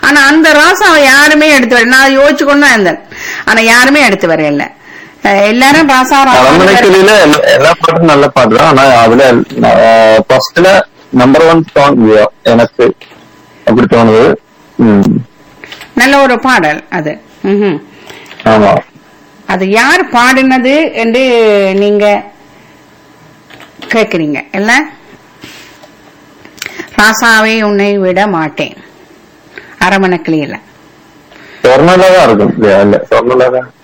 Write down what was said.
ஆனா அந்த ராசாவை யாருமே எடுத்து வர நான் யோசிச்சு கொண்டு தான் இருந்தேன் ஆனா யாருமே எடுத்து வரையில அஹ் எல்லாரும் ராசா ராசா அரண்மனைக்கிளியில எல்லா- எல்லா பாட்டும் நல்ல பாட்டு தான் ஆனா அதுல ஃபர்ஸ்ட்ல நம்பர் ஒன் சாங் எனக்கு அப்படி தோணுது ம், நல்ல ஒரு பாடல் அது ம்ஹும். ஆமா அது யார் பாடினது என்று நீங்க கேக்குறீங்க இல்ல ராசாவை உன்னை விட மாட்டேன் அரமணக்கிளியில சொர்ணலா தான் இருக்கும் இல்லையா இல்ல சொர்ணலா தான்